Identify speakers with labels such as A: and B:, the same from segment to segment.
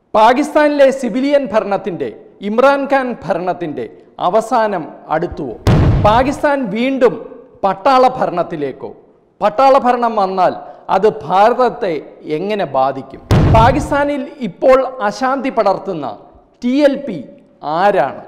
A: പാകിസ്ഥാനിലെ സിവിലിയൻ ഭരണത്തിൻ്റെ ഇമ്രാൻഖാൻ ഭരണത്തിൻ്റെ അവസാനം അടുത്തുവോ പാകിസ്ഥാൻ വീണ്ടും പട്ടാള ഭരണത്തിലേക്കോ പട്ടാള ഭരണം വന്നാൽ അത് ഭാരതത്തെ എങ്ങനെ ബാധിക്കും പാകിസ്ഥാനിൽ ഇപ്പോൾ അശാന്തി പടർത്തുന്ന ടി എൽ പി ആരാണ്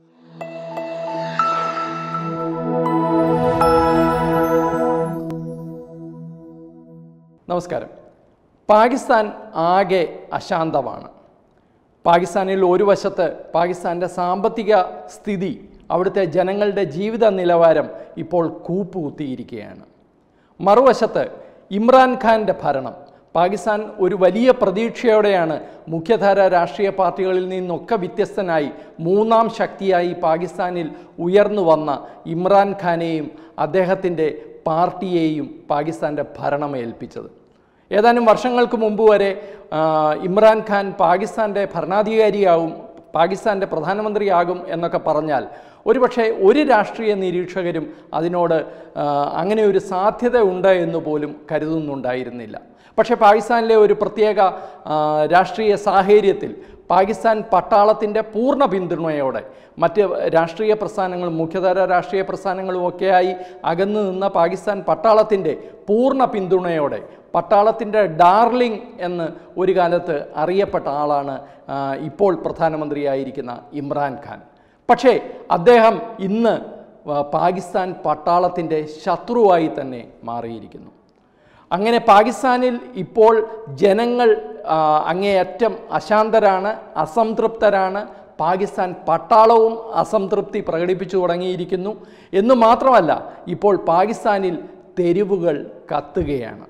A: നമസ്കാരം പാകിസ്ഥാൻ ആകെ അശാന്തമാണ് പാകിസ്ഥാനിൽ ഒരു വശത്ത് പാകിസ്ഥാൻ്റെ സാമ്പത്തിക സ്ഥിതി അവിടുത്തെ ജനങ്ങളുടെ ജീവിത നിലവാരം ഇപ്പോൾ കൂപ്പുകുത്തിയിരിക്കുകയാണ് മറുവശത്ത് ഇമ്രാൻഖാൻ്റെ ഭരണം പാകിസ്ഥാൻ ഒരു വലിയ പ്രതീക്ഷയോടെയാണ് മുഖ്യധാര രാഷ്ട്രീയ പാർട്ടികളിൽ നിന്നൊക്കെ വ്യത്യസ്തനായി മൂന്നാം ശക്തിയായി പാകിസ്ഥാനിൽ ഉയർന്നു വന്ന ഇമ്രാൻഖാനെയും അദ്ദേഹത്തിൻ്റെ പാർട്ടിയെയും പാകിസ്ഥാൻ്റെ ഭരണം ഏൽപ്പിച്ചത് ഏതാനും വർഷങ്ങൾക്ക് മുമ്പ് വരെ ആ, ഇമ്രാൻഖാൻ പാകിസ്ഥാൻ്റെ ഭരണാധികാരിയാവും പാകിസ്ഥാൻ്റെ പ്രധാനമന്ത്രിയാകും എന്നൊക്കെ പറഞ്ഞാൽ ഒരുപക്ഷെ ഒരു രാഷ്ട്രീയ നിരീക്ഷകരും അതിനോട് ആ, അങ്ങനെ ഒരു സാധ്യത ഉണ്ട് എന്ന് പോലും കരുതുന്നുണ്ടായിരുന്നില്ല പക്ഷേ പാകിസ്ഥാനിലെ ഒരു പ്രത്യേക ആ, രാഷ്ട്രീയ സാഹചര്യത്തിൽ പാകിസ്ഥാൻ പട്ടാളത്തിൻ്റെ പൂർണ്ണ പിന്തുണയോടെ മറ്റ് രാഷ്ട്രീയ പ്രസ്ഥാനങ്ങളും മുഖ്യധാര രാഷ്ട്രീയ പ്രസ്ഥാനങ്ങളും ഒക്കെയായി അകന്നു നിന്ന പാകിസ്ഥാൻ പട്ടാളത്തിൻ്റെ പൂർണ്ണ പിന്തുണയോടെ പട്ടാളത്തിൻ്റെ ഡാർലിംഗ് എന്ന് ഒരു കാലത്ത് അറിയപ്പെട്ട ആളാണ് ആ, ഇപ്പോൾ പ്രധാനമന്ത്രിയായിരിക്കുന്ന ഇമ്രാൻഖാൻ പക്ഷേ അദ്ദേഹം ഇന്ന് ആ, പാകിസ്ഥാൻ പട്ടാളത്തിൻ്റെ ശത്രുവായി തന്നെ മാറിയിരിക്കുന്നു അങ്ങനെ പാകിസ്ഥാനിൽ ഇപ്പോൾ ജനങ്ങൾ ആ, അങ്ങേയറ്റം അശാന്തരാണ് അസംതൃപ്തരാണ് പാകിസ്ഥാൻ പട്ടാളവും അസംതൃപ്തി പ്രകടിപ്പിച്ചു തുടങ്ങിയിരിക്കുന്നു എന്ന് മാത്രമല്ല ഇപ്പോൾ പാകിസ്ഥാനിൽ തെരുവുകൾ കത്തുകയാണ്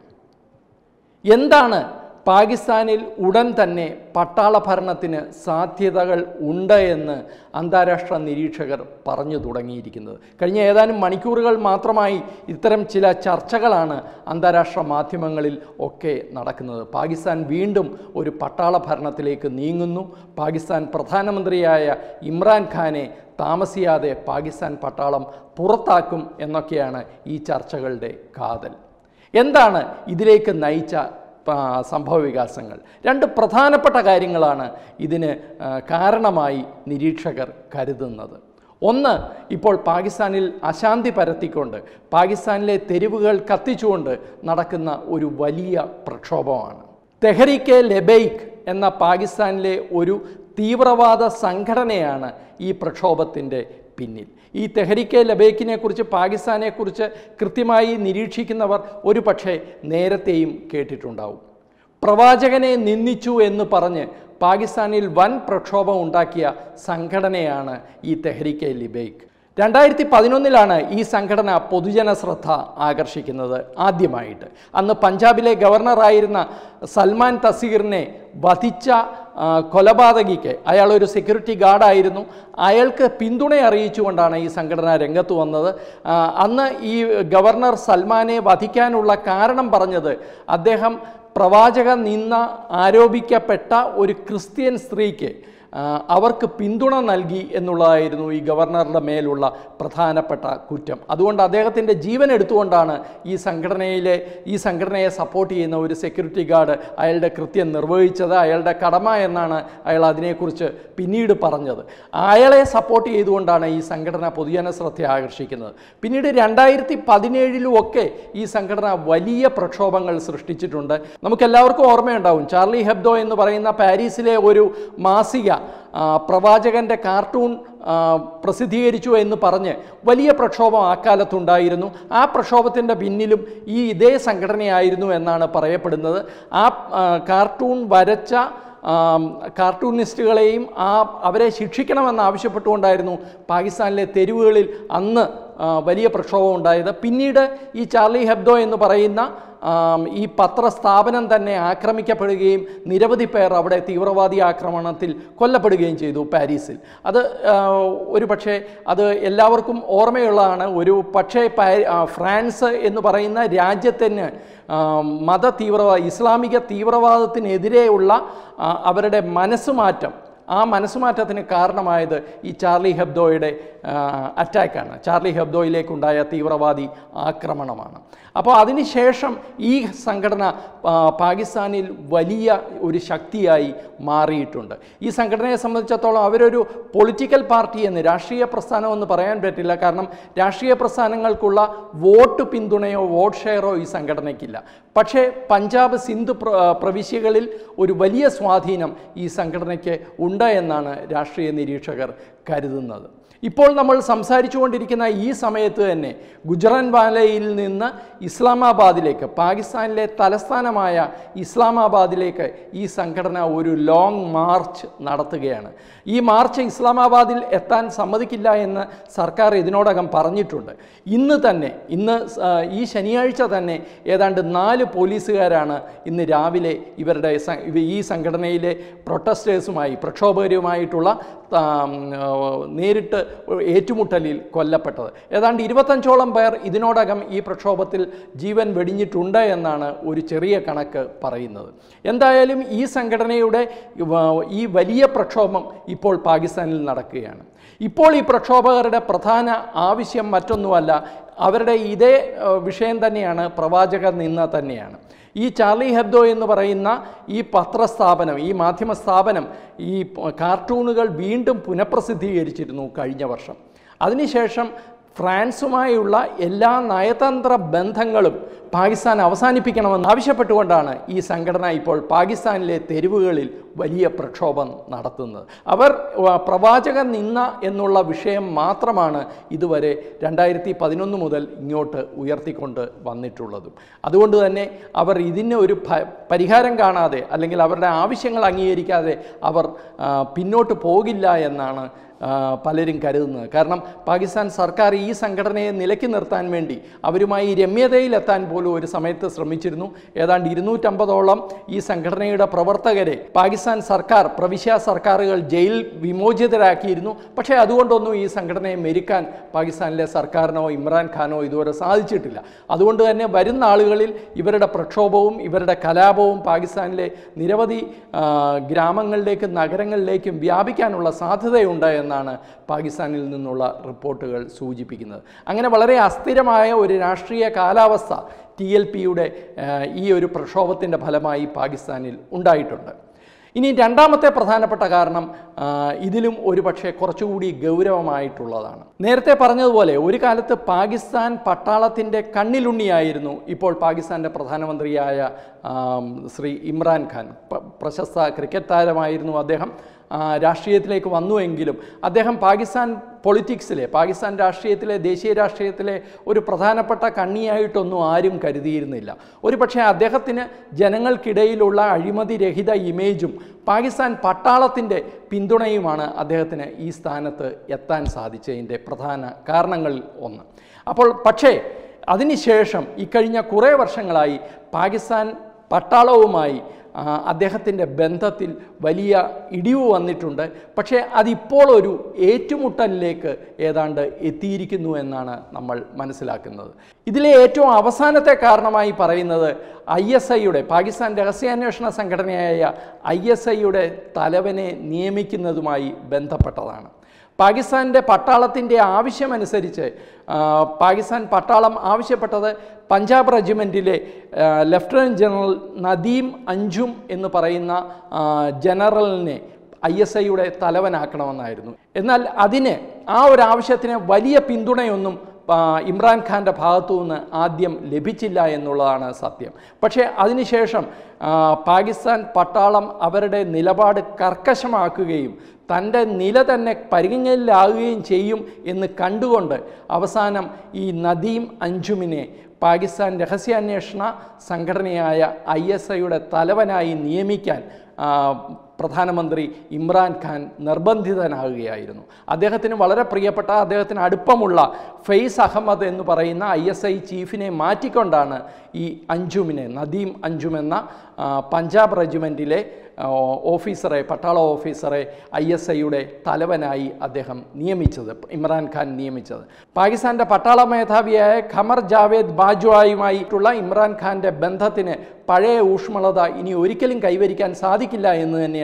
A: എന്താണ് പാകിസ്ഥാനിൽ ഉടൻ തന്നെ പട്ടാള ഭരണത്തിന് സാധ്യതകൾ ഉണ്ട് എന്ന് അന്താരാഷ്ട്ര നിരീക്ഷകർ പറഞ്ഞു തുടങ്ങിയിരിക്കുന്നത് കഴിഞ്ഞ ഏതാനും മണിക്കൂറുകൾ മാത്രമായി ഇത്തരം ചില ചർച്ചകളാണ് അന്താരാഷ്ട്ര മാധ്യമങ്ങളിൽ ഒക്കെ നടക്കുന്നത് പാകിസ്ഥാൻ വീണ്ടും ഒരു പട്ടാള ഭരണത്തിലേക്ക് നീങ്ങുന്നു പാകിസ്ഥാൻ പ്രധാനമന്ത്രിയായ ഇമ്രാൻഖാനെ താമസിയാതെ പാകിസ്ഥാൻ പട്ടാളം പുറത്താക്കും എന്നൊക്കെയാണ് ഈ ചർച്ചകളുടെ കാതൽ എന്താണ് ഇതിലേക്ക് നയിച്ച ആ, സംഭവ വികാസങ്ങൾ രണ്ട് പ്രധാനപ്പെട്ട കാര്യങ്ങളാണ് ഇതിന് ആ, കാരണമായി നിരീക്ഷകർ കരുതുന്നത് ഒന്ന് ഇപ്പോൾ പാകിസ്ഥാനിൽ അശാന്തി പരത്തിക്കൊണ്ട് പാകിസ്ഥാനിലെ തെരുവുകൾ കത്തിച്ചുകൊണ്ട് നടക്കുന്ന ഒരു വലിയ പ്രക്ഷോഭമാണ് തെഹരീക്കെ ലെബെയ്ക്ക് എന്ന പാകിസ്ഥാനിലെ ഒരു തീവ്രവാദ സംഘടനയാണ് ഈ പ്രക്ഷോഭത്തിൻ്റെ പിന്നിൽ ഈ തെഹരിക്കെ ലബേക്കിനെ കുറിച്ച് പാകിസ്ഥാനെ കുറിച്ച് കൃത്യമായി നിരീക്ഷിക്കുന്നവർ ഒരു പക്ഷേ നേരത്തെയും കേട്ടിട്ടുണ്ടാവും പ്രവാചകനെ നിന്ദിച്ചു എന്ന് പറഞ്ഞ് പാകിസ്ഥാനിൽ വൻ പ്രക്ഷോഭം ഉണ്ടാക്കിയ സംഘടനയാണ് ഈ തെഹരിക്കെ ലിബേക്ക് രണ്ടായിരത്തി പതിനൊന്നിലാണ് ഈ സംഘടന പൊതുജന ശ്രദ്ധ ആകർഷിക്കുന്നത് ആദ്യമായിട്ട് അന്ന് പഞ്ചാബിലെ ഗവർണറായിരുന്ന സൽമാൻ തസീറിനെ വധിച്ച ആ, കൊലപാതകിക്ക് അയാൾ ഒരു സെക്യൂരിറ്റി ഗാർഡായിരുന്നു അയാൾക്ക് പിന്തുണ അറിയിച്ചുകൊണ്ടാണ് ഈ സംഘടന രംഗത്ത് വന്നത് ആ, അന്ന് ഈ ഗവർണർ സൽമാനെ വധിക്കാനുള്ള കാരണം പറഞ്ഞത് അദ്ദേഹം പ്രവാചക നിന്ന ആരോപിക്കപ്പെട്ട ഒരു ക്രിസ്ത്യൻ സ്ത്രീക്ക് ആ, അവർക്ക് പിന്തുണ നൽകി എന്നുള്ളതായിരുന്നു ഈ ഗവർണറുടെ മേലുള്ള പ്രധാനപ്പെട്ട കുറ്റം അതുകൊണ്ട് അദ്ദേഹത്തിൻ്റെ ജീവൻ എടുത്തുകൊണ്ടാണ് ഈ സംഘടനയിലെ ഈ സംഘടനയെ സപ്പോർട്ട് ചെയ്യുന്ന ഒരു സെക്യൂരിറ്റി ഗാർഡ് അയാളുടെ കൃത്യം നിർവഹിച്ചത് അയാളുടെ കടമ എന്നാണ് അയാൾ അതിനെക്കുറിച്ച് പിന്നീട് പറഞ്ഞത് അയാളെ സപ്പോർട്ട് ചെയ്തുകൊണ്ടാണ് ഈ സംഘടന പൊതുജന ശ്രദ്ധ ആകർഷിക്കുന്നത് പിന്നീട് രണ്ടായിരത്തി പതിനേഴിലും ഒക്കെ ഈ സംഘടന വലിയ പ്രക്ഷോഭങ്ങൾ സൃഷ്ടിച്ചിട്ടുണ്ട് നമുക്കെല്ലാവർക്കും ഓർമ്മയുണ്ടാവും ചാർലി ഹെബ്ദോ എന്ന് പറയുന്ന പാരീസിലെ ഒരു മാസിക ആ, പ്രവാചകന്റെ കാർട്ടൂൺ ആ, പ്രസിദ്ധീകരിച്ചു എന്ന് പറഞ്ഞ് വലിയ പ്രക്ഷോഭം ആ കാലത്തുണ്ടായിരുന്നു ആ പ്രക്ഷോഭത്തിൻ്റെ പിന്നിലും ഈ ഇതേ സംഘടനയായിരുന്നു എന്നാണ് പറയപ്പെടുന്നത് ആ ആ, കാർട്ടൂൺ വരച്ച ആം, കാർട്ടൂണിസ്റ്റുകളെയും ആ അവരെ ശിക്ഷിക്കണമെന്ന് ആവശ്യപ്പെട്ടുകൊണ്ടായിരുന്നു പാകിസ്ഥാനിലെ തെരുവുകളിൽ അന്ന് ആ, വലിയ പ്രക്ഷോഭം ഉണ്ടായത് പിന്നീട് ഈ ചാർലി ഹെബ്ദോ എന്ന് പറയുന്ന ആം, ഈ പത്രസ്ഥാപനം തന്നെ ആക്രമിക്കപ്പെടുകയും നിരവധി പേർ അവിടെ തീവ്രവാദി ആക്രമണത്തിൽ കൊല്ലപ്പെടുകയും ചെയ്തു പാരീസിൽ അത് ആ, ഒരു പക്ഷേ അത് എല്ലാവർക്കും ഓർമ്മയുള്ളതാണ് ഒരു പക്ഷേ പാ- ആ, ഫ്രാൻസ് എന്ന് പറയുന്ന രാജ്യത്തിന് ആ, മത തീവ്രവാദ ഇസ്ലാമിക തീവ്രവാദത്തിനെതിരെയുള്ള ആ, അവരുടെ മനസ്സുമാറ്റം ആ മനസ്സുമാറ്റത്തിന് കാരണമായത് ഈ ചാർലി ഹെബ്ദോയുടെ അറ്റാക്കാണ് ചാർലി ഹെബ്ദോയിലേക്കുണ്ടായ തീവ്രവാദി ആക്രമണമാണ് അപ്പോൾ അതിനുശേഷം ഈ സംഘടന ആ, പാകിസ്ഥാനിൽ വലിയ ഒരു ശക്തിയായി മാറിയിട്ടുണ്ട് ഈ സംഘടനയെ സംബന്ധിച്ചിടത്തോളം അവരൊരു പൊളിറ്റിക്കൽ പാർട്ടി എന്ന് രാഷ്ട്രീയ പ്രസ്ഥാനം എന്ന് പറയാൻ പറ്റില്ല കാരണം രാഷ്ട്രീയ പ്രസ്ഥാനങ്ങൾക്കുള്ള വോട്ട് പിന്തുണയോ വോട്ട് ഷെയറോ ഈ സംഘടനയ്ക്കില്ല പക്ഷേ പഞ്ചാബ് സിന്ധ് പ്ര പ്രവിശ്യകളിൽ ഒരു വലിയ സ്വാധീനം ഈ സംഘടനയ്ക്ക് ഉണ്ട് എന്നാണ് രാഷ്ട്രീയ നിരീക്ഷകർ കരുതുന്നത് ഇപ്പോൾ നമ്മൾ സംസാരിച്ചുകൊണ്ടിരിക്കുന്ന ഈ സമയത്ത് തന്നെ ഗുജറാൻവാലയിൽ നിന്ന് ഇസ്ലാമാബാദിലേക്ക് പാകിസ്ഥാനിലെ തലസ്ഥാനമായ ഇസ്ലാമാബാദിലേക്ക് ഈ സംഘടന ഒരു ലോങ് മാർച്ച് നടത്തുകയാണ് ഈ മാർച്ച് ഇസ്ലാമാബാദിൽ എത്താൻ സമ്മതിക്കില്ല എന്ന് സർക്കാർ ഇതിനോടകം പറഞ്ഞിട്ടുണ്ട് ഇന്ന് തന്നെ ഇന്ന് സ- ആ, ഈ ശനിയാഴ്ച തന്നെ ഏതാണ്ട് നാല് പോലീസുകാരാണ് ഇന്ന് രാവിലെ ഇവരുടെ സ- ഇവ- ഈ സംഘടനയിലെ പ്രൊട്ടസ്റ്റേഴ്സുമായി പ്രക്ഷോഭകരുമായിട്ടുള്ള താം, ആ, നേരിട്ട് ഏറ്റുമുട്ടലിൽ കൊല്ലപ്പെട്ടത് ഏതാണ്ട് ഇരുപത്തഞ്ചോളം പേർ ഇതിനോടകം ഈ പ്രക്ഷോഭത്തിൽ ജീവൻ വെടിഞ്ഞിട്ടുണ്ട് എന്നാണ് ഒരു ചെറിയ കണക്ക് പറയുന്നത് എന്തായാലും ഈ സംഘടനയുടെ വ- ഈ വലിയ പ്രക്ഷോഭം ഇപ്പോൾ പാകിസ്ഥാനിൽ നടക്കുകയാണ് ഇപ്പോൾ ഈ പ്രക്ഷോഭകരുടെ പ്രധാന ആവശ്യം മറ്റൊന്നുമല്ല അവരുടെ ഇതേ ഏഹ്, വിഷയം തന്നെയാണ് പ്രവാചക നിന്ന തന്നെയാണ് ഈ ചാർലി ഹെബ്ദോ എന്ന് പറയുന്ന ഈ പത്രസ്ഥാപനം ഈ മാധ്യമ സ്ഥാപനം ഈ പ- കാർട്ടൂണുകൾ വീണ്ടും പുനഃപ്രസിദ്ധീകരിച്ചിരുന്നു കഴിഞ്ഞ വർഷം അതിനുശേഷം ഫ്രാൻസുമായുള്ള എല്ലാ നയതന്ത്ര ബന്ധങ്ങളും പാകിസ്ഥാൻ അവസാനിപ്പിക്കണമെന്ന് ആവശ്യപ്പെട്ടുകൊണ്ടാണ് ഈ സംഘടന ഇപ്പോൾ പാകിസ്ഥാനിലെ തെരുവുകളിൽ വലിയ പ്രക്ഷോഭം നടത്തുന്നത് അവർ വ- പ്രവാചക നിന്ന എന്നുള്ള വിഷയം മാത്രമാണ് ഇതുവരെ രണ്ടായിരത്തി പതിനൊന്ന് മുതൽ ഇങ്ങോട്ട് ഉയർത്തിക്കൊണ്ട് വന്നിട്ടുള്ളതും അതുകൊണ്ട് തന്നെ അവർ ഇതിന് ഒരു ഭ- പരിഹാരം കാണാതെ അല്ലെങ്കിൽ അവരുടെ ആവശ്യങ്ങൾ അംഗീകരിക്കാതെ അവർ ആ, പിന്നോട്ട് പോകില്ല എന്നാണ് ആ, പലരും കരുതുന്നത് കാരണം പാകിസ്ഥാൻ സർക്കാർ ഈ സംഘടനയെ നിലയ്ക്ക് നിർത്താൻ വേണ്ടി അവരുമായി രമ്യതയിലെത്താൻ പോലും ഒരു സമയത്ത് ശ്രമിച്ചിരുന്നു ഏതാണ്ട് ഇരുന്നൂറ്റമ്പതോളം ഈ സംഘടനയുടെ പ്രവർത്തകരെ പാകിസ്ഥാൻ സർക്കാർ പ്രവിശ്യ സർക്കാരുകൾ ജയിൽ വിമോചിതരാക്കിയിരുന്നു പക്ഷേ അതുകൊണ്ടൊന്നും ഈ സംഘടനയെ മെരുക്കാൻ പാകിസ്ഥാനിലെ സർക്കാരിനോ ഇമ്രാൻഖാനോ ഇതുവരെ സാധിച്ചിട്ടില്ല അതുകൊണ്ട് തന്നെ വരുന്ന ആളുകളിൽ ഇവരുടെ പ്രക്ഷോഭവും ഇവരുടെ കലാപവും പാകിസ്ഥാനിലെ നിരവധി ആ, ഗ്രാമങ്ങളിലേക്കും നഗരങ്ങളിലേക്കും വ്യാപിക്കാനുള്ള സാധ്യതയുണ്ട് എന്നാണ് പാകിസ്ഥാനിൽ നിന്നുള്ള റിപ്പോർട്ടുകൾ സൂചിപ്പിക്കുന്നത് അങ്ങനെ വളരെ അസ്ഥിരമായ ഒരു രാഷ്ട്രീയ കാലാവസ്ഥ ടി എൽ പിയുടെ ഈ ഒരു പ്രക്ഷോഭത്തിൻ്റെ ഫലമായി പാകിസ്ഥാനിൽ ഉണ്ടായിട്ടുണ്ട് ഇനി രണ്ടാമത്തെ പ്രധാനപ്പെട്ട കാരണം ആ, ഇതിലും ഒരു പക്ഷേ കുറച്ചുകൂടി ഗൗരവമായിട്ടുള്ളതാണ് നേരത്തെ പറഞ്ഞതുപോലെ ഒരു കാലത്ത് പാകിസ്ഥാൻ പട്ടാളത്തിൻ്റെ കണ്ണിലുണ്ണിയായിരുന്നു ഇപ്പോൾ പാകിസ്ഥാൻ്റെ പ്രധാനമന്ത്രിയായ ആം, ശ്രീ ഇമ്രാൻ ഖാൻ പ- പ്രശസ്ത ക്രിക്കറ്റ് താരമായിരുന്നു അദ്ദേഹം ആ, രാഷ്ട്രീയത്തിലേക്ക് വന്നുവെങ്കിലും അദ്ദേഹം പാകിസ്ഥാൻ പൊളിറ്റിക്സിലെ പാകിസ്ഥാൻ രാഷ്ട്രീയത്തിലെ ദേശീയ രാഷ്ട്രീയത്തിലെ ഒരു പ്രധാനപ്പെട്ട കണ്ണിയായിട്ടൊന്നും ആരും കരുതിയിരുന്നില്ല ഒരു പക്ഷേ അദ്ദേഹത്തിന് ജനങ്ങൾക്കിടയിലുള്ള അഴിമതിരഹിത ഇമേജും പാകിസ്ഥാൻ പട്ടാളത്തിൻ്റെ പിന്തുണയുമാണ് അദ്ദേഹത്തിന് ഈ സ്ഥാനത്ത് എത്താൻ സാധിച്ചതിൻ്റെ പ്രധാന കാരണങ്ങളിൽ ഒന്ന് അപ്പോൾ പക്ഷേ അതിനുശേഷം ഇക്കഴിഞ്ഞ കുറേ വർഷങ്ങളായി പാകിസ്ഥാൻ പട്ടാളവുമായി ആ, അദ്ദേഹത്തിൻ്റെ ബന്ധത്തിൽ വലിയ ഇടിവ് വന്നിട്ടുണ്ട് പക്ഷേ അതിപ്പോൾ ഒരു ഏറ്റുമുട്ടലിലേക്ക് ഏതാണ്ട് എത്തിയിരിക്കുന്നു എന്നാണ് നമ്മൾ മനസ്സിലാക്കുന്നത് ഇതിലെ ഏറ്റവും അവസാനത്തെ കാരണമായി പറയുന്നത് ഐ എസ് ഐയുടെ പാകിസ്ഥാൻ രഹസ്യാന്വേഷണ സംഘടനയായ ഐ എസ് ഐയുടെ തലവനെ നിയമിക്കുന്നതുമായി ബന്ധപ്പെട്ടതാണ് പാകിസ്ഥാൻ്റെ പട്ടാളത്തിൻ്റെ ആവശ്യമനുസരിച്ച് ആ, പാകിസ്ഥാൻ പട്ടാളം ആവശ്യപ്പെട്ടത് പഞ്ചാബ് റെജിമെൻറ്റിലെ ആ, ലഫ്റ്റനൻറ്റ് ജനറൽ നദീം അഞ്ചും എന്ന് പറയുന്ന ആ, ജനറലിനെ ഐ എസ് ഐയുടെ തലവനാക്കണമെന്നായിരുന്നു എന്നാൽ അതിന് ആ ഒരു ആവശ്യത്തിന് വലിയ പിന്തുണയൊന്നും ആ, ഇമ്രാൻഖാൻ്റെ ഭാഗത്തു നിന്ന് ആദ്യം ലഭിച്ചില്ല എന്നുള്ളതാണ് സത്യം പക്ഷേ അതിനുശേഷം ആ, പാകിസ്ഥാൻ പട്ടാളം അവരുടെ നിലപാട് കർക്കശമാക്കുകയും തൻ്റെ നില തന്നെ പരിഗണനയിലാകുകയും ചെയ്യും എന്ന് കണ്ടുകൊണ്ട് അവസാനം ഈ നദീം അഞ്ചുമിനെ പാകിസ്ഥാൻ രഹസ്യാന്വേഷണ സംഘടനയായ ഐ എസ് ഐയുടെ തലവനായി നിയമിക്കാൻ ആ, പ്രധാനമന്ത്രി ഇമ്രാൻഖാൻ നിർബന്ധിതനാകുകയായിരുന്നു അദ്ദേഹത്തിന് വളരെ പ്രിയപ്പെട്ട അദ്ദേഹത്തിന് അടുപ്പമുള്ള ഫെയ്സ് അഹമ്മദ് എന്ന് പറയുന്ന ഐ എസ് ഐ ചീഫിനെ മാറ്റിക്കൊണ്ടാണ് ഈ അഞ്ചുമിനെ നദീം അഞ്ചും എന്ന ആ, പഞ്ചാബ് റെജിമെൻറ്റിലെ ആ, ഓഫീസറെ പട്ടാള ഓഫീസറെ ഐ എസ് ഐയുടെ തലവനായി അദ്ദേഹം നിയമിച്ചത് ഇമ്രാൻഖാൻ നിയമിച്ചത് പാകിസ്ഥാൻ്റെ പട്ടാള മേധാവിയായ ഖമർ ജാവേദ് ബാജ്വായുമായിട്ടുള്ള ഇമ്രാൻഖാൻ്റെ ബന്ധത്തിന് പഴയ ഊഷ്മളത ഇനി ഒരിക്കലും കൈവരിക്കാൻ സാധിക്കില്ല എന്ന് തന്നെയാണ്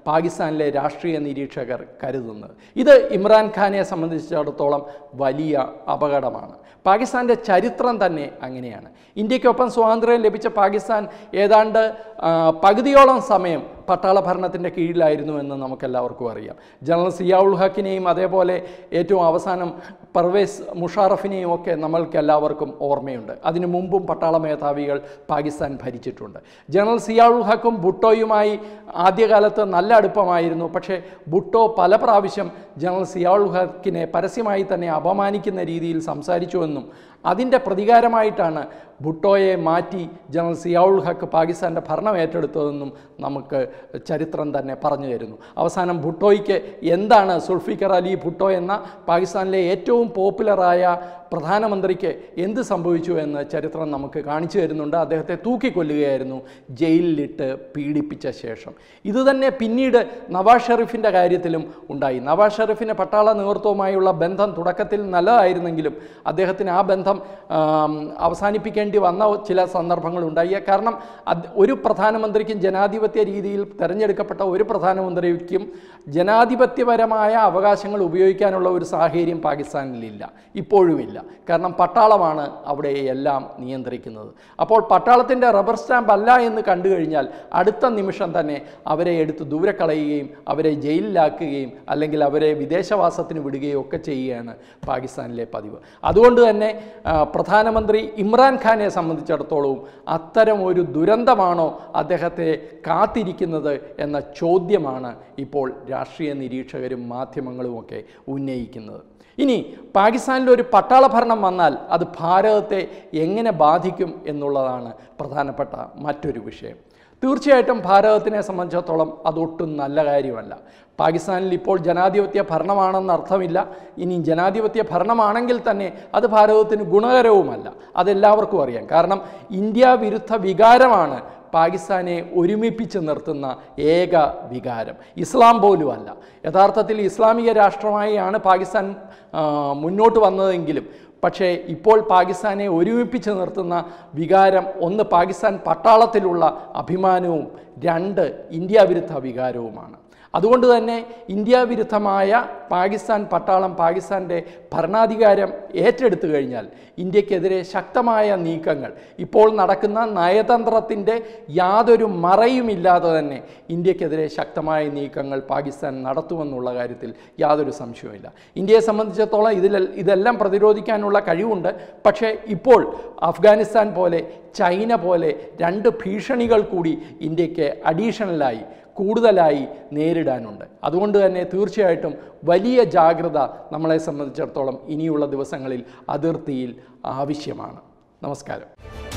A: പാകിസ്ഥാനിലെ രാഷ്ട്രീയ നിരീക്ഷകർ കരുതുന്നത് ഇത് ഇമ്രാൻഖാനെ സംബന്ധിച്ചിടത്തോളം വലിയ അപകടമാണ് പാകിസ്ഥാൻ്റെ ചരിത്രം തന്നെ അങ്ങനെയാണ് ഇന്ത്യക്കൊപ്പം സ്വാതന്ത്ര്യം ലഭിച്ച പാകിസ്ഥാൻ ഏതാണ്ട് ആ, പകുതിയോളം സമയം പട്ടാള ഭരണത്തിൻ്റെ കീഴിലായിരുന്നു എന്ന് നമുക്കെല്ലാവർക്കും അറിയാം ജനറൽ സിയാഉൾ ഹക്കിനെയും അതേപോലെ ഏറ്റവും അവസാനം പർവേസ് മുഷാറഫിനെയും ഒക്കെ നമ്മൾക്ക് എല്ലാവർക്കും ഓർമ്മയുണ്ട് അതിനു മുമ്പും പട്ടാള മേധാവികൾ പാകിസ്ഥാൻ ഭരിച്ചിട്ടുണ്ട് ജനറൽ സിയാഉൾ ഹക്കും ഭുട്ടോയുമായി ആദ്യകാലത്ത് നല്ല അടുപ്പമായിരുന്നു പക്ഷേ ഭുട്ടോ പല പ്രാവശ്യം ജനറൽ സിയാഉൾ ഹക്കിനെ പരസ്യമായി തന്നെ അപമാനിക്കുന്ന രീതിയിൽ സംസാരിച്ചുവെന്നും അതിൻ്റെ പ്രതികാരമായിട്ടാണ് ഭുട്ടോയെ മാറ്റി ജനറൽ സിയാഉൾ ഹക്ക് പാകിസ്ഥാൻ്റെ ഭരണം ഏറ്റെടുത്തതെന്നും നമുക്ക് ചരിത്രം തന്നെ പറഞ്ഞു തരുന്നു അവസാനം ഭുട്ടോയ്ക്ക് എന്താണ് സുൾഫിക്കർ അലി ഭുട്ടോ എന്ന പാകിസ്ഥാനിലെ ഏറ്റവും പോപ്പുലറായ പ്രധാനമന്ത്രിക്ക് എന്ത് സംഭവിച്ചു എന്ന് ചരിത്രം നമുക്ക് കാണിച്ചു തരുന്നുണ്ട് അദ്ദേഹത്തെ തൂക്കിക്കൊല്ലുകയായിരുന്നു ജയിലിലിട്ട് പീഡിപ്പിച്ച ശേഷം ഇതുതന്നെ പിന്നീട് നവാസ് ഷെറീഫിൻ്റെ കാര്യത്തിലും ഉണ്ടായി നവാസ് ഷെറീഫിന് പട്ടാള നേതൃത്വവുമായുള്ള ബന്ധം തുടക്കത്തിൽ നല്ലതായിരുന്നെങ്കിലും അദ്ദേഹത്തിന് ആ ബന്ധം ആം, അവസാനിപ്പിക്കേണ്ടി വന്ന ചില സന്ദർഭങ്ങളുണ്ടായി കാരണം അത് ഒരു പ്രധാനമന്ത്രിക്കും ജനാധിപത്യ രീതിയിൽ തിരഞ്ഞെടുക്കപ്പെട്ട ഒരു പ്രധാനമന്ത്രിക്കും ജനാധിപത്യപരമായ അവകാശങ്ങൾ ഉപയോഗിക്കാനുള്ള ഒരു സാഹചര്യം പാകിസ്ഥാനിലില്ല ഇപ്പോഴുമില്ല കാരണം പട്ടാളമാണ് അവിടെ എല്ലാം നിയന്ത്രിക്കുന്നത് അപ്പോൾ പട്ടാളത്തിൻ്റെ റബ്ബർ സ്റ്റാമ്പ് അല്ല എന്ന് കണ്ടു കഴിഞ്ഞാൽ അടുത്ത നിമിഷം തന്നെ അവരെ എടുത്ത് ദൂരെ കളയുകയും അവരെ ജയിലിലാക്കുകയും അല്ലെങ്കിൽ അവരെ വിദേശവാസത്തിന് വിടുകയും ഒക്കെ ചെയ്യുകയാണ് പാകിസ്ഥാനിലെ പതിവ് അതുകൊണ്ട് തന്നെ ആ, പ്രധാനമന്ത്രി ഇമ്രാൻഖാനെ സംബന്ധിച്ചിടത്തോളവും അത്തരം ഒരു ദുരന്തമാണോ അദ്ദേഹത്തെ കാത്തിരിക്കുന്നത് എന്ന ചോദ്യമാണ് ഇപ്പോൾ രാഷ്ട്രീയ നിരീക്ഷകരും മാധ്യമങ്ങളുമൊക്കെ ഉന്നയിക്കുന്നത് ഇനി പാകിസ്ഥാനിൽ ഒരു പട്ടാള ഭരണം വന്നാൽ അത് ഭാരതത്തെ എങ്ങനെ ബാധിക്കും എന്നുള്ളതാണ് പ്രധാനപ്പെട്ട മറ്റൊരു വിഷയം തീർച്ചയായിട്ടും ഭാരതത്തിനെ സംബന്ധിച്ചിടത്തോളം അതൊട്ടും നല്ല കാര്യമല്ല പാകിസ്ഥാനിൽ ഇപ്പോൾ ജനാധിപത്യ ഭരണമാണെന്ന് അർത്ഥമില്ല ഇനി ജനാധിപത്യ ഭരണമാണെങ്കിൽ തന്നെ അത് ഭാരതത്തിന് ഗുണകരവുമല്ല അതെല്ലാവർക്കും അറിയാം കാരണം ഇന്ത്യ വിരുദ്ധ വികാരമാണ് പാകിസ്ഥാനെ ഒരുമിപ്പിച്ച് നിർത്തുന്ന ഏക വികാരം ഇസ്ലാം പോലുമല്ല യഥാർത്ഥത്തിൽ ഇസ്ലാമിക രാഷ്ട്രമായാണ് പാകിസ്ഥാൻ ആ, മുന്നോട്ട് വന്നതെങ്കിലും പക്ഷേ ഇപ്പോൾ പാകിസ്ഥാനെ ഒരുമിപ്പിച്ച് നിർത്തുന്ന വികാരം ഒന്ന് പാകിസ്ഥാൻ പട്ടാളത്തിലുള്ള അഭിമാനവും രണ്ട് ഇന്ത്യ വിരുദ്ധ വികാരവുമാണ് അതുകൊണ്ട് തന്നെ ഇന്ത്യ വിരുദ്ധമായ പാകിസ്ഥാൻ പട്ടാളം പാകിസ്ഥാൻ്റെ ഭരണാധികാരം ഏറ്റെടുത്തു കഴിഞ്ഞാൽ ഇന്ത്യക്കെതിരെ ശക്തമായ നീക്കങ്ങൾ ഇപ്പോൾ നടക്കുന്ന നയതന്ത്രത്തിൻ്റെ യാതൊരു മറയുമില്ലാതെ തന്നെ ഇന്ത്യക്കെതിരെ ശക്തമായ നീക്കങ്ങൾ പാകിസ്ഥാൻ നടത്തുമെന്നുള്ള കാര്യത്തിൽ യാതൊരു സംശയവുമില്ല ഇന്ത്യയെ സംബന്ധിച്ചിടത്തോളം ഇതിൽ ഇതെല്ലാം പ്രതിരോധിക്കാനുള്ള കഴിവുണ്ട് പക്ഷേ ഇപ്പോൾ അഫ്ഗാനിസ്ഥാൻ പോലെ ചൈന പോലെ രണ്ട് ഭീഷണികൾ കൂടി ഇന്ത്യക്ക് അഡീഷണലായി കൂടുതലായി നേരിടാനുണ്ട് അതുകൊണ്ട് തന്നെ തീർച്ചയായിട്ടും വലിയ ജാഗ്രത നമ്മളെ സംബന്ധിച്ചിടത്തോളം ഇനിയുള്ള ദിവസങ്ങളിൽ അതിർത്തിയിൽ ആവശ്യമാണ് നമസ്കാരം